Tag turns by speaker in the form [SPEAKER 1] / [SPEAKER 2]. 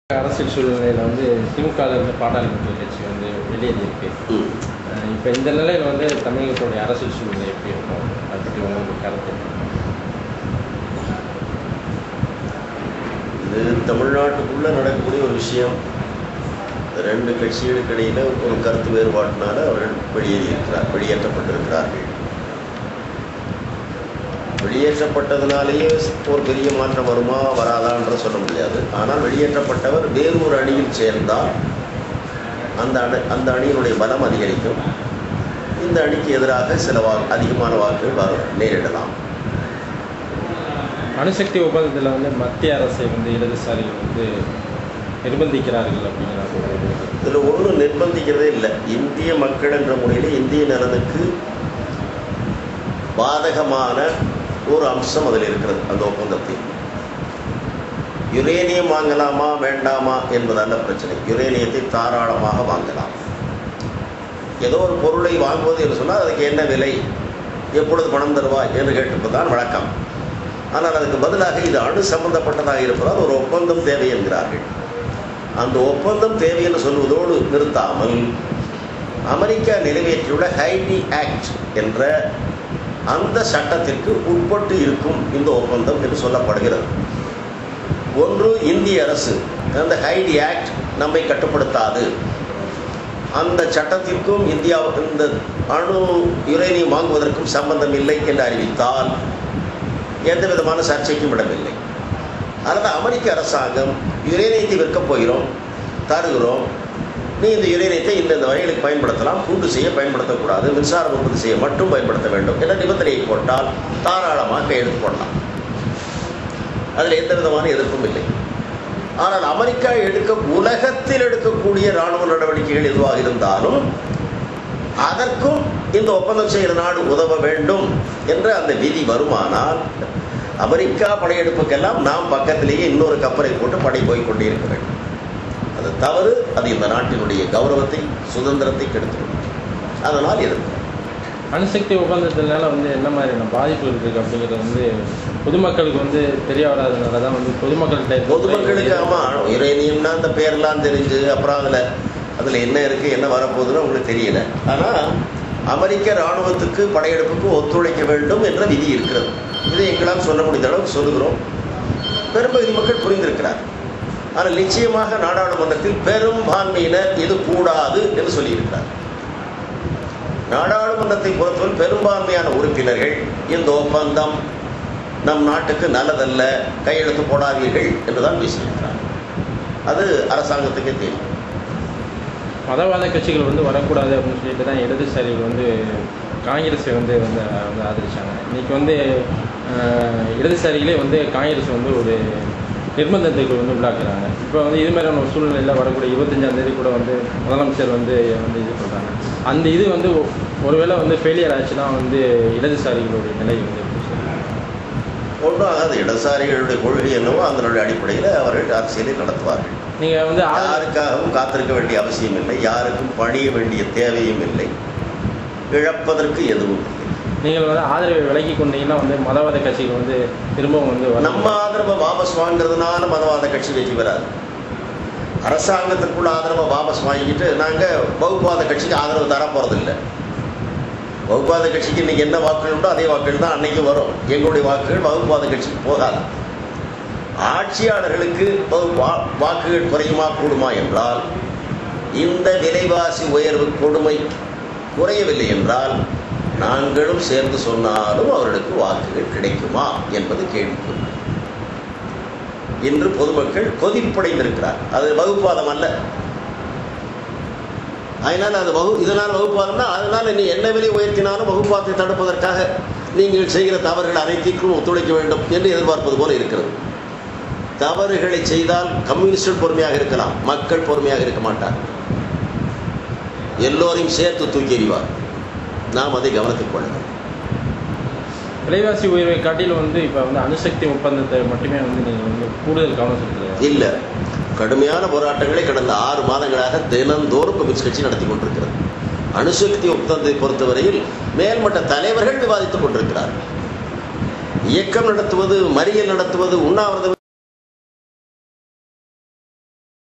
[SPEAKER 1] அரசியல் சூழ்நிலையில் வந்து திமுக இருந்து பாட்டாளி மக்கள் கட்சி வந்து வெளியேறியிருக்கு
[SPEAKER 2] ம்.
[SPEAKER 1] இப்போ இந்த நிலையில் வந்து தமிழகத்துடைய அரசியல் சூழ்நிலை எப்படி இருக்கும் அதை பற்றி உங்களுக்கு கருத்து என்ன?
[SPEAKER 2] இது தமிழ்நாட்டுக்குள்ள நடக்கக்கூடிய ஒரு விஷயம் இந்த ரெண்டு கட்சிகளுக்கு இடையில ஒரு கருத்து வேறுபாட்டினால அவர்கள் வெளியேறியிருக்கிறார் வெளியேற்றப்பட்டிருக்கிறார்கள் வெளியேற்றப்பட்டதுனாலேயே ஒரு பெரிய மாற்றம் வருமா வராதான்ற சொல்ல முடியாது ஆனால் வெளியேற்றப்பட்டவர் வேறு ஒரு அணியில் சேர்ந்தால் அந்த அணி அந்த அணியினுடைய பலம் அதிகரிக்கும் இந்த அணிக்கு எதிராக சில வா அதிகமான வாக்குகள் வர நேரிடலாம்
[SPEAKER 1] அணுசக்தி ஒப்பந்தத்தில் வந்து மத்திய அரசை வந்து இடதுசாரிகள் வந்து நிர்பந்திக்கிறார்கள் அப்படிங்கிற ஒரு
[SPEAKER 2] இதில் ஒன்றும் நிர்பந்திக்கிறதே இல்லை இந்திய மக்கள் என்ற முறையில் இந்திய நலனுக்கு பாதகமான ஒரு அம்சம் அதில் இருக்கிறது அந்த ஒப்பந்தத்தில் யுரேனியம் வாங்கலாமா வேண்டாமா என்பதல்ல பிரச்சனை யுரேனியத்தை தாராளமாக வாங்கலாம் ஏதோ ஒரு பொருளை வாங்குவது என்று சொன்னால் அதுக்கு என்ன விலை எப்பொழுது பணம் தருவாய் என்று கேட்டிருப்பதுதான் வழக்கம் ஆனால் அதுக்கு பதிலாக இது அணு சம்பந்தப்பட்டதாக இருப்பதால் ஒரு ஒப்பந்தம் தேவை என்கிறார்கள் அந்த ஒப்பந்தம் தேவை என்று சொல்வதோடு நிறுத்தாமல் அமெரிக்கா நிறைவேற்றியுள்ள ஹைடி ஆக்ட் என்ற அந்த சட்டத்திற்கு உட்பட்டு இருக்கும் இந்த ஒப்பந்தம் என்று சொல்லப்படுகிறது ஒன்று இந்திய அரசு அந்த ஹைடி ஆக்ட் நம்மை கட்டுப்படுத்தாது அந்த சட்டத்திற்கும் இந்தியா இந்த அணு யுரேனியம் வாங்குவதற்கும் சம்பந்தம் இல்லை என்று அறிவித்தால் எந்த விதமான சர்ச்சைக்கும் இடமில்லை அதனால் அமெரிக்க அரசாங்கம் யுரேனியத்தை விற்கப் போகிறோம் தருகிறோம் நீ இந்த யுரேனியத்தை இந்தந்த வகைகளுக்கு பயன்படுத்தலாம் கூண்டு செய்ய பயன்படுத்தக்கூடாது மின்சாரம் உற்பத்தி செய்ய மட்டும் பயன்படுத்த வேண்டும் என்ற நிபந்தனையை போட்டால் தாராளமாக கையெழுத்து போடலாம் அதில் எந்த விதமான எதிர்ப்பும் இல்லை ஆனால் அமெரிக்கா எடுக்க உலகத்தில் எடுக்கக்கூடிய இராணுவ நடவடிக்கைகள் எதுவாக இருந்தாலும் அதற்கும் இந்த ஒப்பந்தம் செய்கிற நாடு உதவ வேண்டும் என்ற அந்த விதி வருமானால் அமெரிக்கா படையெடுப்புக்கெல்லாம் நாம் பக்கத்திலேயே இன்னொரு கப்பலை போட்டு படை போய் கொண்டே இருக்க வேண்டும் அது தவறு அது இந்த நாட்டினுடைய கௌரவத்தை சுதந்திரத்தை கெடுத்துவிடும் அதனால் எதிர்க்கிறோம்
[SPEAKER 1] அணுசக்தி ஒப்பந்தத்தினால வந்து என்ன மாதிரியான பாதிப்புகள் இருக்குது அப்படிங்கிறது வந்து பொதுமக்களுக்கு வந்து தெரிய வராதனால தான் வந்து பொதுமக்கள்கிட்ட
[SPEAKER 2] பொதுமக்களுக்கு ஆமாம் யுரேனியம்னா அந்த பேர்லாம் தெரிஞ்சு அப்புறம் அதில் அதில் என்ன இருக்குது என்ன வரப்போகுதுன்னு உங்களுக்கு தெரியல ஆனால் அமெரிக்க இராணுவத்துக்கு படையெடுப்புக்கு ஒத்துழைக்க வேண்டும் என்ற விதி இருக்கிறது இதை எங்களால் சொல்ல முடிந்த அளவுக்கு சொல்லுகிறோம் பெரும்பகுதி மக்கள் புரிந்திருக்கிறார் ஆனால் நிச்சயமாக நாடாளுமன்றத்தில் பெரும்பான்மையினர் இது கூடாது என்று சொல்லியிருக்கிறார் நாடாளுமன்றத்தை பொறுத்தவரை பெரும்பான்மையான உறுப்பினர்கள் இந்த ஒப்பந்தம் நம் நாட்டுக்கு நல்லதல்ல கையெழுத்து போடாதீர்கள் என்றுதான் பேசியிருக்கிறார் அது அரசாங்கத்துக்கே தெரியும்
[SPEAKER 1] மதவாத கட்சிகள் வந்து வரக்கூடாது அப்படின்னு சொல்லிட்டு தான் இடதுசாரிகள் வந்து காங்கிரஸை வந்து வந்து வந்து ஆதரிச்சாங்க இன்னைக்கு வந்து அஹ், இடதுசாரிகளே வந்து காங்கிரஸ் வந்து ஒரு நிர்பந்தத்துக்கு வந்து உள்ளாக்குறாங்க இப்போ வந்து இது மாதிரியான ஒரு சூழ்நிலையில் வரக்கூடிய இருபத்தஞ்சாம் தேதி கூட வந்து முதலமைச்சர் வந்து வந்து இது பண்ணுறாங்க அந்த இது வந்து ஒ- ஒருவேளை வந்து ஃபெயிலியர் ஆச்சுன்னா வந்து இடதுசாரிகளுடைய நிலை வந்து எப்படி சொல்லுங்க?
[SPEAKER 2] ஒன்றும் ஆகாது இடதுசாரிகளுடைய கொள்கை என்னவோ அதனுடைய அடிப்படையில் அவர்கள் அரசியலை நடத்துவார்கள்
[SPEAKER 1] நீங்கள் வந்து ஆதரவு-
[SPEAKER 2] யாருக்காகவும் காத்திருக்க வேண்டிய அவசியம் இல்லை யாருக்கும் பணிய வேண்டிய தேவையும் இல்லை இழப்பதற்கு எதுவும் இல்லை
[SPEAKER 1] நீங்கள் வந்து ஆதரவை விலக்கி கொண்டீங்கன்னா வந்து மதவாத கட்சிகள் வந்து திரும்பவும் வந்து வர-
[SPEAKER 2] நம்ம ஆதரவை வாபஸ் வாங்குறதுனால மதவாத கட்சி வெற்றி பெறாது அரசாங்கத்திற்குள்ள ஆதரவை வாபஸ் வாங்கிட்டு நாங்கள் வகுப்பாத கட்சிக்கு ஆதரவு தர போகிறதில்ல வகுப்பாத கட்சிக்கு இன்னைக்கு என்ன வாக்குகள் உண்டோ அதே வாக்குகள் தான் அன்னைக்கு வரும் எங்களுடைய வாக்குகள் வகுப்பாத கட்சிக்கு போகாது ஆட்சியாளர்களுக்கு வகு- வா- வாக்குகள் குறையுமா கூடுமா என்றால் இந்த விலைவாசி உயர்வு கொடுமை குறையவில்லை என்றால் நாங்களும் சேர்ந்து சொன்னாலும் அவர்களுக்கு வாக்குகள் கிடைக்குமா என்பது கேள்விக்குறி இன்று பொதுமக்கள் கொதிப்படைந்திருக்கிறார் அது வகுப்பாதம் அல்ல அதனால் அது வகு இதனால் வகுப்பாதம்னா அதனால் நீ என்ன விலை உயர்த்தினாலும் வகுப்பாத்தை தடுப்பதற்காக நீங்கள் செய்கிற தவறுகள் அனைத்திற்கும் ஒத்துழைக்க வேண்டும் என்று எதிர்பார்ப்பது போல இருக்கிறது தவறுகளை செய்தால் கம்யூனிஸ்ட் பொறுமையாக இருக்கலாம் மக்கள் பொறுமையாக இருக்க மாட்டார் எல்லோரையும் சேர்த்து தூக்கி எறிவார் நாம் அதை கவனத்தில் கொள்ள வேண்டும்
[SPEAKER 1] விலைவாசி உயர்வை காட்டிலும் வந்து இப்போ வந்து அணுசக்தி ஒப்பந்தத்தை மட்டுமே வந்து நீங்கள் வந்து கூடுதல் கவனம் செலுத்துறது
[SPEAKER 2] இல்லை கடுமையான போராட்டங்களை கடந்த ஆறு மாதங்களாக தினந்தோறும் கம்யூனிஸ்ட் கட்சி நடத்தி கொண்டிருக்கிறது அணுசக்தி ஒப்பந்தத்தை பொறுத்தவரையில் மேல்மட்ட தலைவர்கள் விவாதித்துக் கொண்டிருக்கிறார்கள் இயக்கம் நடத்துவது மறியல் நடத்துவது உண்ணாவிரதம்